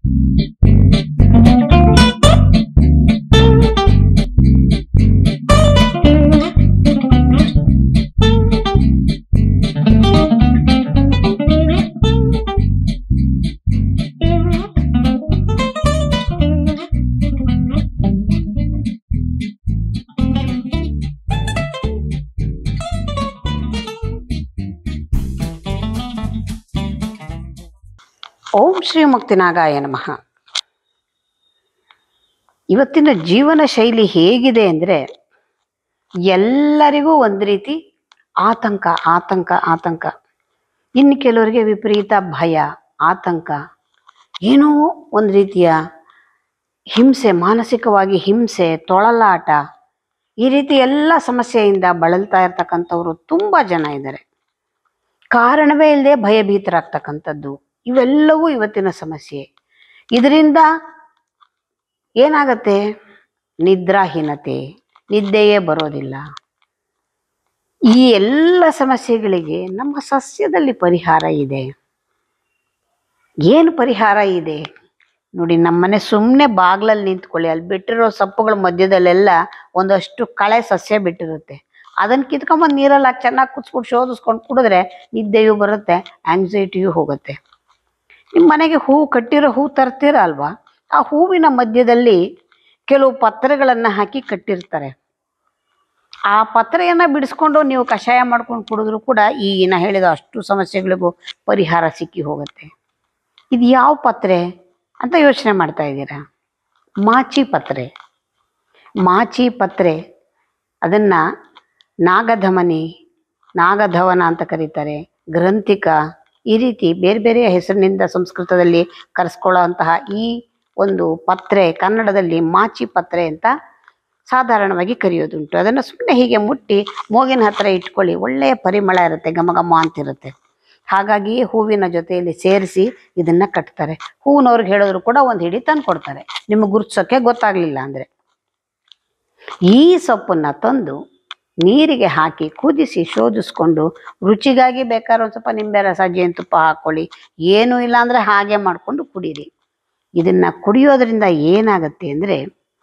ಓಂ ಶ್ರೀ ಮುಕ್ತಿನಾಗಾಯ ನಮಃ ಇವತ್ತಿನ ಜೀವನ ಶೈಲಿ ಹೇಗಿದೆ ಅಂದರೆ ಎಲ್ಲರಿಗೂ ಒಂದು ರೀತಿ ಆತಂಕ ಆತಂಕ ಆತಂಕ ಇನ್ನು ಕೆಲವರಿಗೆ ವಿಪರೀತ ಭಯ ಆತಂಕ ಏನೋ ಒಂದು ರೀತಿಯ ಹಿಂಸೆ ಮಾನಸಿಕವಾಗಿ ಹಿಂಸೆ ತೊಳಲಾಟ ಈ ರೀತಿ ಎಲ್ಲ ಸಮಸ್ಯೆಯಿಂದ ಬಳಲ್ತಾ ಇರ್ತಕ್ಕಂಥವ್ರು ತುಂಬ ಜನ ಇದ್ದಾರೆ ಕಾರಣವೇ ಇಲ್ಲದೆ ಭಯಭೀತರಾಗ್ತಕ್ಕಂಥದ್ದು ಇವೆಲ್ಲವೂ ಇವತ್ತಿನ ಸಮಸ್ಯೆ ಇದರಿಂದ ಏನಾಗತ್ತೆ ನಿದ್ರಾಹೀನತೆ ನಿದ್ದೆಯೇ ಬರೋದಿಲ್ಲ ಈ ಎಲ್ಲ ಸಮಸ್ಯೆಗಳಿಗೆ ನಮ್ಮ ಸಸ್ಯದಲ್ಲಿ ಪರಿಹಾರ ಇದೆ ಏನು ಪರಿಹಾರ ಇದೆ ನೋಡಿ ನಮ್ಮನೆ ಸುಮ್ಮನೆ ಬಾಗ್ಲಲ್ಲಿ ನಿಂತ್ಕೊಳ್ಳಿ ಅಲ್ಲಿ ಬಿಟ್ಟಿರೋ ಸೊಪ್ಪುಗಳ ಮಧ್ಯದಲ್ಲೆಲ್ಲ ಒಂದಷ್ಟು ಕಳೆ ಸಸ್ಯ ಬಿಟ್ಟಿರುತ್ತೆ ಅದನ್ನ ಕಿತ್ಕೊಂಬಂದು ನೀರಲ್ಲಿ ಹಾಕಿ ಚೆನ್ನಾಗಿ ಕುಚ್ಬಿಟ್ಟು ಶೋಧಿಸ್ಕೊಂಡು ಕುಡಿದ್ರೆ ನಿದ್ದೆಯೂ ಬರುತ್ತೆ ಆಂಗ್ಸೈಟಿಯೂ ಹೋಗುತ್ತೆ ನಿಮ್ಮ ಮನೆಗೆ ಹೂವು ಕಟ್ಟಿರೋ ಹೂ ತರ್ತೀರ ಅಲ್ವಾ ಆ ಹೂವಿನ ಮಧ್ಯದಲ್ಲಿ ಕೆಲವು ಪತ್ರೆಗಳನ್ನು ಹಾಕಿ ಕಟ್ಟಿರ್ತಾರೆ ಆ ಪತ್ರೆಯನ್ನು ಬಿಡಿಸ್ಕೊಂಡು ನೀವು ಕಷಾಯ ಮಾಡ್ಕೊಂಡು ಕುಡಿದ್ರು ಕೂಡ ಈ ನಾ ಹೇಳಿದ ಅಷ್ಟು ಸಮಸ್ಯೆಗಳಿಗೂ ಪರಿಹಾರ ಸಿಕ್ಕಿ ಹೋಗುತ್ತೆ ಇದು ಯಾವ ಪತ್ರೆ ಅಂತ ಯೋಚನೆ ಮಾಡ್ತಾ ಇದ್ದೀರಾ ಮಾಚಿ ಪತ್ರೆ ಮಾಚಿ ಪತ್ರೆ ಅದನ್ನು ನಾಗಧಮನಿ ನಾಗಧವನ ಅಂತ ಕರೀತಾರೆ ಗ್ರಂಥಿಕ ಈ ರೀತಿ ಬೇರೆ ಬೇರೆ ಹೆಸರಿನಿಂದ ಸಂಸ್ಕೃತದಲ್ಲಿ ಕರೆಸ್ಕೊಳ್ಳೋ ಅಂತಹ ಈ ಒಂದು ಪತ್ರೆ ಕನ್ನಡದಲ್ಲಿ ಮಾಚಿ ಪತ್ರೆ ಅಂತ ಸಾಧಾರಣವಾಗಿ ಕರೆಯೋದುಂಟು ಅದನ್ನು ಸುಮ್ಮನೆ ಹೀಗೆ ಮುಟ್ಟಿ ಮೂಗಿನ ಹತ್ರ ಇಟ್ಕೊಳ್ಳಿ ಒಳ್ಳೆಯ ಪರಿಮಳ ಇರುತ್ತೆ ಘಮ ಘಮ ಅಂತಿರುತ್ತೆ ಹಾಗಾಗಿ ಹೂವಿನ ಜೊತೆಯಲ್ಲಿ ಸೇರಿಸಿ ಇದನ್ನ ಕಟ್ತಾರೆ ಹೂವಿನವ್ರಿಗೆ ಹೇಳಿದ್ರು ಕೂಡ ಒಂದು ಹಿಡಿ ತಂದು ಕೊಡ್ತಾರೆ ನಿಮಗೆ ಗುರುತಿಸೋಕ್ಕೆ ಗೊತ್ತಾಗ್ಲಿಲ್ಲ ಅಂದರೆ ಈ ಸೊಪ್ಪನ್ನ ತಂದು ನೀರಿಗೆ ಹಾಕಿ ಕುದಿಸಿ ಶೋಧಿಸ್ಕೊಂಡು ರುಚಿಗಾಗಿ ಬೇಕಾದ್ರೆ ಒಂದು ಸ್ವಲ್ಪ ನಿಂಬೆ ರಸ ಜೇನುತುಪ್ಪ ಹಾಕ್ಕೊಳ್ಳಿ ಏನೂ ಇಲ್ಲ ಅಂದರೆ ಹಾಗೆ ಮಾಡಿಕೊಂಡು ಕುಡೀರಿ ಇದನ್ನು ಕುಡಿಯೋದ್ರಿಂದ ಏನಾಗುತ್ತೆ ಅಂದರೆ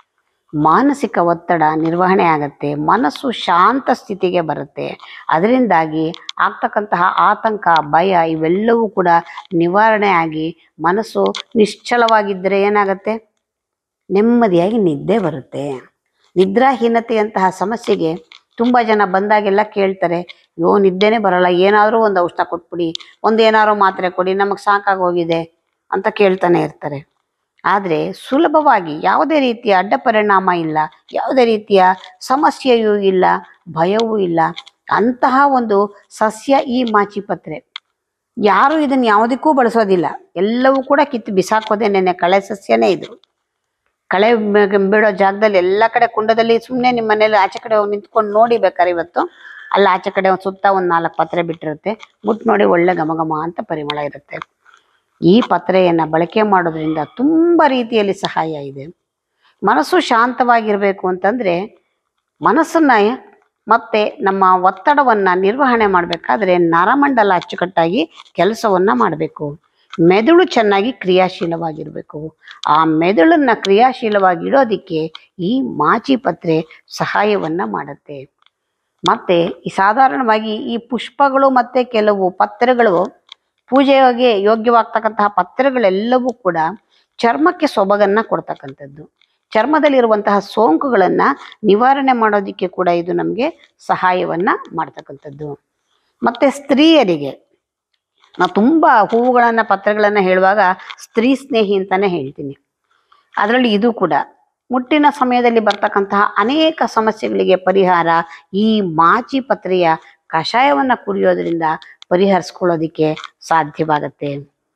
ಮಾನಸಿಕ ಒತ್ತಡ ನಿರ್ವಹಣೆ ಆಗುತ್ತೆ ಮನಸ್ಸು ಶಾಂತ ಸ್ಥಿತಿಗೆ ಬರುತ್ತೆ ಅದರಿಂದಾಗಿ ಆಗ್ತಕ್ಕಂತಹ ಆತಂಕ ಭಯ ಇವೆಲ್ಲವೂ ಕೂಡ ನಿವಾರಣೆ ಆಗಿ ಮನಸ್ಸು ನಿಶ್ಚಲವಾಗಿದ್ದರೆ ಏನಾಗುತ್ತೆ ನೆಮ್ಮದಿಯಾಗಿ ನಿದ್ದೆ ಬರುತ್ತೆ ನಿದ್ರಾಹೀನತೆಯಂತಹ ಸಮಸ್ಯೆಗೆ ತುಂಬ ಜನ ಬಂದಾಗೆಲ್ಲ ಕೇಳ್ತಾರೆ ಅಯ್ಯೋ ನಿದ್ದೆನೇ ಬರಲ್ಲ ಏನಾದರೂ ಒಂದು ಔಷಧ ಕೊಟ್ಬಿಡಿ ಒಂದು ಏನಾದ್ರು ಮಾತ್ರೆ ಕೊಡಿ ನಮಗೆ ಸಾಕಾಗಿ ಹೋಗಿದೆ ಅಂತ ಕೇಳ್ತಾನೆ ಇರ್ತಾರೆ ಆದರೆ ಸುಲಭವಾಗಿ ಯಾವುದೇ ರೀತಿಯ ಅಡ್ಡ ಪರಿಣಾಮ ಇಲ್ಲ ಯಾವುದೇ ರೀತಿಯ ಸಮಸ್ಯೆಯೂ ಇಲ್ಲ ಭಯವೂ ಇಲ್ಲ ಅಂತಹ ಒಂದು ಸಸ್ಯ ಈ ಮಾಚಿಪತ್ರೆ ಯಾರು ಇದನ್ನು ಯಾವುದಕ್ಕೂ ಬಳಸೋದಿಲ್ಲ ಎಲ್ಲವೂ ಕೂಡ ಕಿತ್ತು ಬಿಸಾಕೋದೆ ನೆನೆ ಕಳೆ ಸಸ್ಯನೇ ಇದು ಕಳೆ ಬ- ಬಿಡೋ ಜಾಗದಲ್ಲಿ ಎಲ್ಲ ಕಡೆ ಕುಂಡದಲ್ಲಿ ಸುಮ್ಮನೆ ನಿಮ್ಮ ಮನೇಲಿ ಆಚೆ ಕಡೆ ಹೋಗಿ ನಿಂತ್ಕೊಂಡು ನೋಡಿ ಬೇಕಾದ್ರೆ ಇವತ್ತು ಅಲ್ಲಿ ಆಚೆ ಕಡೆ ಒಂದು ಸುತ್ತ ಒಂದು ನಾಲ್ಕು ಪತ್ರೆ ಬಿಟ್ಟಿರುತ್ತೆ ಮುಟ್ಟು ನೋಡಿ ಒಳ್ಳೆ ಘಮ ಘಮ ಅಂತ ಪರಿಮಳ ಇರುತ್ತೆ ಈ ಪತ್ರೆಯನ್ನು ಬಳಕೆ ಮಾಡೋದ್ರಿಂದ ತುಂಬ ರೀತಿಯಲ್ಲಿ ಸಹಾಯ ಇದೆ ಮನಸ್ಸು ಶಾಂತವಾಗಿರಬೇಕು ಅಂತಂದರೆ ಮನಸ್ಸನ್ನು ಮತ್ತೆ ನಮ್ಮ ಒತ್ತಡವನ್ನು ನಿರ್ವಹಣೆ ಮಾಡಬೇಕಾದ್ರೆ ನರಮಂಡಲ ಅಚ್ಚುಕಟ್ಟಾಗಿ ಕೆಲಸವನ್ನು ಮಾಡಬೇಕು ಮೆದುಳು ಚೆನ್ನಾಗಿ ಕ್ರಿಯಾಶೀಲವಾಗಿರಬೇಕು ಆ ಮೆದುಳನ್ನು ಕ್ರಿಯಾಶೀಲವಾಗಿ ಇಡೋದಕ್ಕೆ ಈ ಮಾಚಿ ಪತ್ರೆ ಸಹಾಯವನ್ನು ಮಾಡುತ್ತೆ ಮತ್ತು ಈ ಸಾಧಾರಣವಾಗಿ ಈ ಪುಷ್ಪಗಳು ಮತ್ತು ಕೆಲವು ಪತ್ರೆಗಳು ಪೂಜೆಗೆ ಯೋಗ್ಯವಾಗ್ತಕ್ಕಂತಹ ಪತ್ರೆಗಳೆಲ್ಲವೂ ಕೂಡ ಚರ್ಮಕ್ಕೆ ಸೊಬಗನ್ನು ಕೊಡ್ತಕ್ಕಂಥದ್ದು ಚರ್ಮದಲ್ಲಿರುವಂತಹ ಸೋಂಕುಗಳನ್ನು ನಿವಾರಣೆ ಮಾಡೋದಕ್ಕೆ ಕೂಡ ಇದು ನಮಗೆ ಸಹಾಯವನ್ನು ಮಾಡ್ತಕ್ಕಂಥದ್ದು ಮತ್ತು ಸ್ತ್ರೀಯರಿಗೆ ನಾವು ತುಂಬ ಹೂವುಗಳನ್ನು ಪತ್ರೆಗಳನ್ನು ಹೇಳುವಾಗ ಸ್ತ್ರೀ ಸ್ನೇಹಿ ಅಂತಲೇ ಹೇಳ್ತೀನಿ ಅದರಲ್ಲಿ ಇದು ಕೂಡ ಮುಟ್ಟಿನ ಸಮಯದಲ್ಲಿ ಬರ್ತಕ್ಕಂತಹ ಅನೇಕ ಸಮಸ್ಯೆಗಳಿಗೆ ಪರಿಹಾರ ಈ ಮಾಚಿ ಪತ್ರೆಯ ಕಷಾಯವನ್ನು ಕುಡಿಯೋದ್ರಿಂದ ಪರಿಹರಿಸ್ಕೊಳ್ಳೋದಕ್ಕೆ ಸಾಧ್ಯವಾಗತ್ತೆ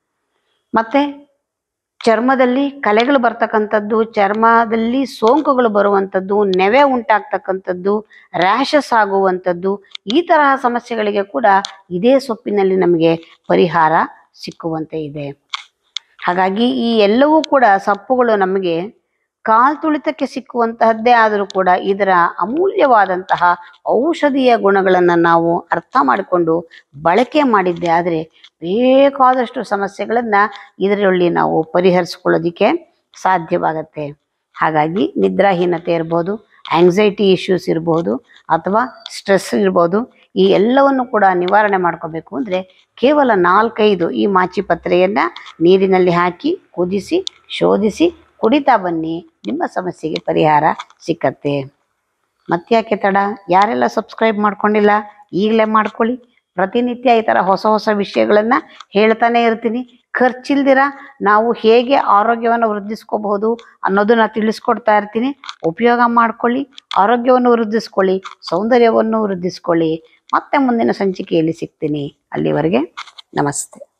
ಮತ್ತು ಚರ್ಮದಲ್ಲಿ ಕಲೆಗಳು ಬರ್ತಕ್ಕಂಥದ್ದು ಚರ್ಮದಲ್ಲಿ ಸೋಂಕುಗಳು ಬರುವಂಥದ್ದು ನೆವೆ ಉಂಟಾಗ್ತಕ್ಕಂಥದ್ದು ರ್ಯಾಷಸ್ ಆಗುವಂಥದ್ದು ಈ ತರಹ ಸಮಸ್ಯೆಗಳಿಗೆ ಕೂಡ ಇದೇ ಸೊಪ್ಪಿನಲ್ಲಿ ನಮಗೆ ಪರಿಹಾರ ಸಿಕ್ಕುವಂತೆ ಇದೆ ಹಾಗಾಗಿ ಈ ಎಲ್ಲವೂ ಕೂಡ ಸೊಪ್ಪುಗಳು ನಮಗೆ ಕಾಲ್ ತುಳಿತಕ್ಕೆ ಸಿಕ್ಕುವಂತಹದ್ದೇ ಆದರೂ ಕೂಡ ಇದರ ಅಮೂಲ್ಯವಾದಂತಹ ಔಷಧೀಯ ಗುಣಗಳನ್ನು ನಾವು ಅರ್ಥ ಮಾಡಿಕೊಂಡು ಬಳಕೆ ಮಾಡಿದ್ದೆ ಆದರೆ ಬೇಕಾದಷ್ಟು ಸಮಸ್ಯೆಗಳನ್ನು ಇದರಲ್ಲಿ ನಾವು ಪರಿಹರಿಸ್ಕೊಳ್ಳೋದಕ್ಕೆ ಸಾಧ್ಯವಾಗತ್ತೆ ಹಾಗಾಗಿ ನಿದ್ರಾಹೀನತೆ ಇರ್ಬೋದು ಆಂಗ್ಸೈಟಿ ಇಶ್ಯೂಸ್ ಇರ್ಬೋದು ಅಥವಾ ಸ್ಟ್ರೆಸ್ ಇರ್ಬೋದು ಈ ಎಲ್ಲವನ್ನು ಕೂಡ ನಿವಾರಣೆ ಮಾಡ್ಕೋಬೇಕು ಅಂದರೆ ಕೇವಲ ನಾಲ್ಕೈದು ಈ ಮಾಚಿಪತ್ರೆಯನ್ನು ನೀರಿನಲ್ಲಿ ಹಾಕಿ ಕುದಿಸಿ ಶೋಧಿಸಿ ಕುಡಿತಾ ಬನ್ನಿ ನಿಮ್ಮ ಸಮಸ್ಯೆಗೆ ಪರಿಹಾರ ಸಿಕ್ಕತ್ತೆ ಮತ್ತ್ಯಾಕೆ ತಡ ಯಾರೆಲ್ಲ ಸಬ್ಸ್ಕ್ರೈಬ್ ಮಾಡ್ಕೊಂಡಿಲ್ಲ ಈಗಲೇ ಮಾಡ್ಕೊಳ್ಳಿ ಪ್ರತಿನಿತ್ಯ ಈ ಥರ ಹೊಸ ಹೊಸ ವಿಷಯಗಳನ್ನು ಹೇಳ್ತಾನೆ ಇರ್ತೀನಿ ಖರ್ಚಿಲ್ದಿರ ನಾವು ಹೇಗೆ ಆರೋಗ್ಯವನ್ನು ವೃದ್ಧಿಸ್ಕೋಬಹುದು ಅನ್ನೋದನ್ನ ತಿಳಿಸ್ಕೊಡ್ತಾ ಇರ್ತೀನಿ ಉಪಯೋಗ ಮಾಡ್ಕೊಳ್ಳಿ ಆರೋಗ್ಯವನ್ನು ವೃದ್ಧಿಸ್ಕೊಳ್ಳಿ ಸೌಂದರ್ಯವನ್ನು ವೃದ್ಧಿಸ್ಕೊಳ್ಳಿ ಮತ್ತೆ ಮುಂದಿನ ಸಂಚಿಕೆಯಲ್ಲಿ ಸಿಗ್ತೀನಿ ಅಲ್ಲಿವರೆಗೆ ನಮಸ್ತೆ